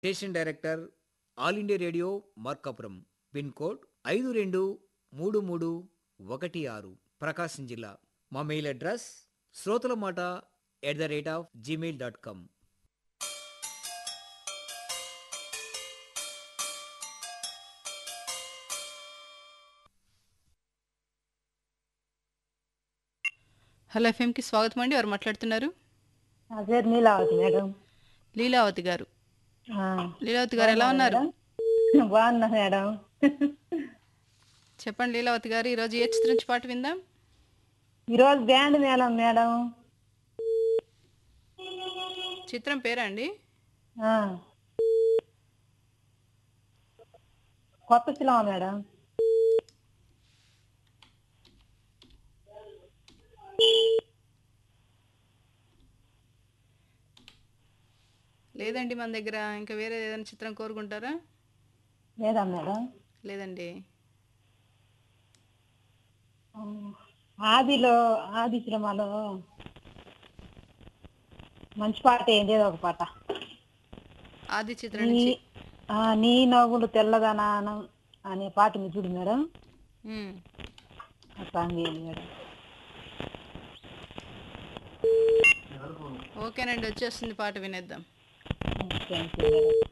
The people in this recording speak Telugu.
Station director all India radio Markapuram pin code ఐదు రెండు మూడు మూడు ఒకటి ఆరు ప్రకాశం జిల్లా మా మెయిల్ అడ్రస్ శ్రోతల మాట at the rate of Gmail dot com hello ఎఫ్ఎంకి స్వాగతం అండి ఎవరు మాట్లాడుతున్నారు నా పేరు నీలావతి మేడం లీలావతి గారు ఆ, లీలావతి గారు ఎలా ఉన్నారు మేడం? బాగున్నా మేడం చెప్పండి లీలావతి గారు ఈరోజు ఏ చిత్రం నుంచి పాట విందాం ఈరోజు బ్యాండ్ మేళం మేడం చిత్రం పేరా అండి ఆ. కొత్త శిలవ మేడం లేదండి మన దగ్గర ఇంకా వేరే ఏదైనా చిత్రం కోరుకుంటారా లేదా మేడం లేదండి ఆ, ఆదిలో ఆది సినిమాలో మంచి పాట ఏం లేదు ఒక పాట ఆది చిత్రం నీ నుంచి ఆ, నీ నవ్వులు తెల్లదనానం అనే పాట ఉంది చూడు మేడం ఉమ్. ఆ సాంగ్ వేయండి మేడం ఓకేనండి వచ్చేస్తుంది పాట వినేద్దాం థ్యాంక్ యూ మేడం